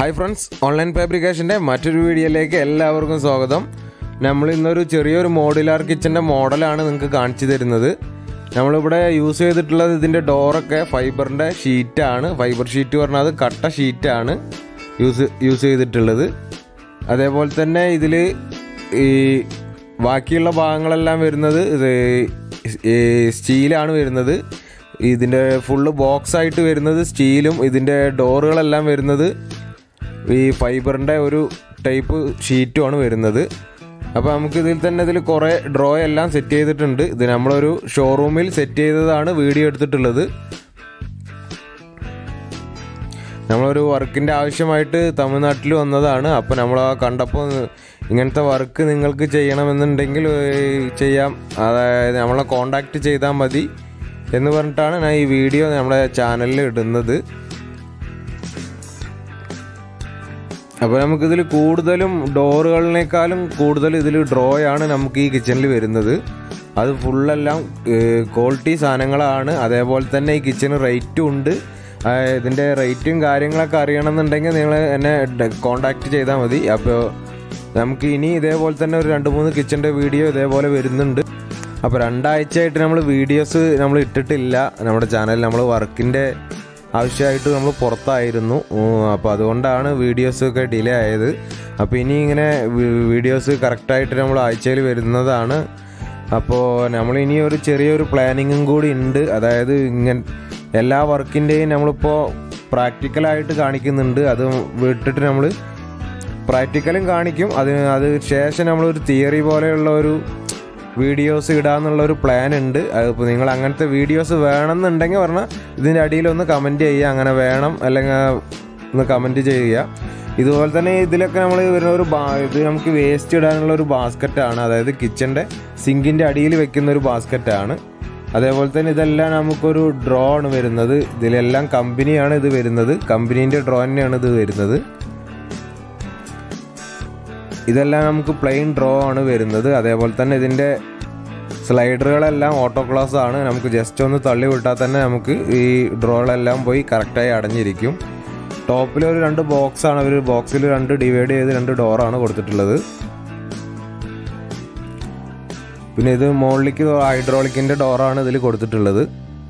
hi friends online ഫാബ്രിക്കേഷൻ്റെ മറ്റൊരു വീഡിയോയിലേക്ക് എല്ലാവർക്കും സ്വാഗതം നമ്മൾ ഇന്നൊരു ചെറിയൊരു മോഡുലാർ കിച്ചൻ്റെ മോഡലാണ് നിങ്ങൾക്ക് കാണിച്ചു തരുന്നത് നമ്മളിവിടെ യൂസ് ചെയ്തിട്ടുള്ളത് ഇതിൻ്റെ ഡോറൊക്കെ ഫൈബറിൻ്റെ ഷീറ്റാണ് ഫൈബർ ഷീറ്റ് പറഞ്ഞാൽ കട്ട ഷീറ്റാണ് യൂസ് യൂസ് ചെയ്തിട്ടുള്ളത് അതേപോലെ തന്നെ ഇതിൽ ഈ ബാക്കിയുള്ള ഭാഗങ്ങളെല്ലാം വരുന്നത് ഇത് ഈ സ്റ്റീലാണ് വരുന്നത് ഇതിൻ്റെ ഫുള്ള് ബോക്സ് ആയിട്ട് വരുന്നത് സ്റ്റീലും ഇതിൻ്റെ ഡോറുകളെല്ലാം വരുന്നത് ഈ ഫൈബറിൻ്റെ ഒരു ടൈപ്പ് ഷീറ്റുമാണ് വരുന്നത് അപ്പോൾ നമുക്ക് ഇതിൽ തന്നെ ഇതിൽ കുറേ ഡ്രോ എല്ലാം സെറ്റ് ചെയ്തിട്ടുണ്ട് ഇത് നമ്മളൊരു ഷോറൂമിൽ സെറ്റ് ചെയ്തതാണ് വീഡിയോ എടുത്തിട്ടുള്ളത് നമ്മളൊരു വർക്കിൻ്റെ ആവശ്യമായിട്ട് തമിഴ്നാട്ടിൽ വന്നതാണ് അപ്പോൾ നമ്മൾ ആ കണ്ടപ്പോൾ ഇങ്ങനത്തെ വർക്ക് നിങ്ങൾക്ക് ചെയ്യണമെന്നുണ്ടെങ്കിൽ ഏഹ്, ചെയ്യാം അതായത് നമ്മളെ കോണ്ടാക്ട് ചെയ്താൽ മതി എന്ന് പറഞ്ഞിട്ടാണ് ഞാൻ ഈ വീഡിയോ നമ്മുടെ ചാനലിൽ ഇടുന്നത് അപ്പോൾ നമുക്കിതിൽ കൂടുതലും ഡോറുകളിനേക്കാളും കൂടുതൽ ഇതിൽ ഡ്രോയാണ് നമുക്ക് ഈ കിച്ചണിൽ വരുന്നത് അത് ഫുള്ളെല്ലാം ക്വാളിറ്റി സാധനങ്ങളാണ് അതേപോലെ തന്നെ ഈ കിച്ചണ് റേറ്റും ഉണ്ട് ആ, ഇതിൻ്റെ റേറ്റും കാര്യങ്ങളൊക്കെ അറിയണമെന്നുണ്ടെങ്കിൽ നിങ്ങൾ എന്നെ കോണ്ടാക്ട് ചെയ്താൽ മതി അപ്പോൾ നമുക്ക് ഇനി ഇതേപോലെ തന്നെ ഒരു രണ്ട് മൂന്ന് കിച്ചൻ്റെ വീഡിയോ ഇതേപോലെ വരുന്നുണ്ട് അപ്പോൾ രണ്ടാഴ്ചയായിട്ട് നമ്മൾ വീഡിയോസ് നമ്മൾ ഇട്ടിട്ടില്ല നമ്മുടെ ചാനലിൽ നമ്മൾ വർക്കിൻ്റെ ആവശ്യമായിട്ട് നമ്മൾ പുറത്തായിരുന്നു അപ്പോൾ അതുകൊണ്ടാണ് വീഡിയോസൊക്കെ ഡിലേ ആയത് അപ്പോൾ ഇനി ഇങ്ങനെ വീഡിയോസ് കറക്റ്റായിട്ട് നമ്മൾ ആഴ്ചയിൽ വരുന്നതാണ് അപ്പോൾ നമ്മൾ ഇനി ഒരു ചെറിയൊരു പ്ലാനിങ്ങും കൂടി ഉണ്ട് അതായത് ഇങ്ങനെ എല്ലാ വർക്കിൻ്റെയും നമ്മളിപ്പോൾ പ്രാക്ടിക്കലായിട്ട് കാണിക്കുന്നുണ്ട് അത് വിട്ടിട്ട് നമ്മൾ പ്രാക്ടിക്കലും കാണിക്കും അത് അത് ശേഷം നമ്മളൊരു തിയറി പോലെയുള്ള ഒരു വീഡിയോസ് ഇടാന്നുള്ള ഒരു പ്ലാൻ ഉണ്ട് അതിപ്പോൾ നിങ്ങൾ അങ്ങനത്തെ വീഡിയോസ് വേണമെന്നുണ്ടെങ്കിൽ പറഞ്ഞാൽ ഇതിൻ്റെ അടിയിലൊന്ന് കമൻറ്റ് ചെയ്യുക അങ്ങനെ വേണം അല്ലെങ്കിൽ ഒന്ന് കമൻറ്റ് ചെയ്യുക ഇതുപോലെ തന്നെ ഇതിലൊക്കെ നമ്മൾ വരുന്ന ഒരു ബാ ഇത് നമുക്ക് വേസ്റ്റ് ഇടാനുള്ള ഒരു ബാസ്ക്കറ്റാണ് അതായത് കിച്ചൻ്റെ സിങ്കിൻ്റെ അടിയിൽ വെക്കുന്ന ഒരു ബാസ്ക്കറ്റാണ് അതേപോലെ തന്നെ ഇതെല്ലാം നമുക്കൊരു ഡ്രോ ആണ് വരുന്നത് ഇതിലെല്ലാം കമ്പനിയാണ് ഇത് വരുന്നത് കമ്പനീൻ്റെ ഡ്രോ തന്നെയാണ് ഇത് വരുന്നത് ഇതെല്ലാം നമുക്ക് പ്ലെയിൻ ഡ്രോ ആണ് വരുന്നത് അതേപോലെ തന്നെ ഇതിൻ്റെ സ്ലൈഡറുകളെല്ലാം ഓട്ടോ ക്ലോസ് ആണ് നമുക്ക് ജസ്റ്റ് ഒന്ന് തള്ളി വിട്ടാൽ തന്നെ നമുക്ക് ഈ ഡ്രോകളെല്ലാം പോയി കറക്റ്റായി അടഞ്ഞിരിക്കും ടോപ്പിൽ ഒരു രണ്ട് ബോക്സ് ആണ് ഒരു ബോക്സിൽ രണ്ട് ഡിവൈഡ് ചെയ്ത് രണ്ട് ഡോറാണ് കൊടുത്തിട്ടുള്ളത് പിന്നെ ഇത് മുകളിലേക്ക് ഹൈഡ്രോളിക്കിൻ്റെ ഡോറാണ് ഇതിൽ കൊടുത്തിട്ടുള്ളത്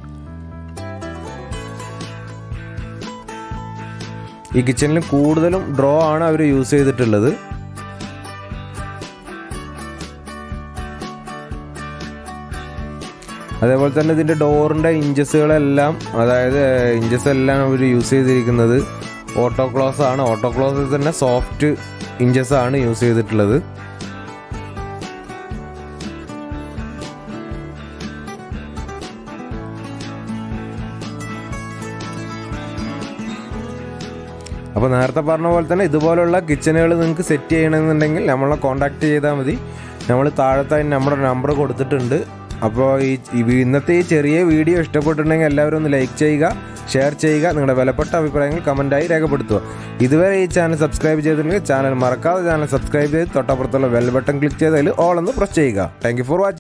ഈ കിച്ചണിൽ കൂടുതലും ഡ്രോ ആണ് അവർ യൂസ് ചെയ്തിട്ടുള്ളത് അതേപോലെ തന്നെ ഇതിൻ്റെ ഡോറിൻ്റെ ഇഞ്ചസുകളെല്ലാം അതായത് ഇഞ്ചസ് എല്ലാം അവർ യൂസ് ചെയ്തിരിക്കുന്നത് ഓട്ടോ ക്ലോസ് ആണ് ഓട്ടോ ക്ലോസിൽ തന്നെ സോഫ്റ്റ് ഇഞ്ചസ് ആണ് യൂസ് ചെയ്തിട്ടുള്ളത് അപ്പോൾ നേരത്തെ പറഞ്ഞ പോലെ തന്നെ ഇതുപോലുള്ള കിച്ചണുകൾ നിങ്ങൾക്ക് സെറ്റ് ചെയ്യണമെന്നുണ്ടെങ്കിൽ നമ്മളെ കോൺടാക്ട് ചെയ്താൽ മതി നമ്മൾ താഴത്തെ നമ്മുടെ നമ്പർ കൊടുത്തിട്ടുണ്ട് അപ്പോൾ ഈ ഈ വി- ഇന്നത്തെ ഈ ചെറിയ വീഡിയോ ഇഷ്ടപ്പെട്ടിട്ടുണ്ടെങ്കിൽ എല്ലാവരും ഒന്ന് ലൈക്ക് ചെയ്യുക ഷെയർ ചെയ്യുക നിങ്ങളുടെ വിലപ്പെട്ട അഭിപ്രായങ്ങൾ കമൻറ്റായി രേഖപ്പെടുത്തുക ഇതുവരെ ഈ ചാനൽ സബ്സ്ക്രൈബ് ചെയ്തിട്ടുണ്ടെങ്കിൽ ചാനൽ മറക്കാതെ ചാനൽ സബ്സ്ക്രൈബ് ചെയ്ത് തൊട്ടപ്പുറത്തുള്ള ബെൽ ബട്ടൺ ക്ലിക്ക് ചെയ്തതിൽ ഓൾ ഒന്ന് പ്രസ് ചെയ്യുക താങ്ക് യു ഫോർ വാച്ചിങ്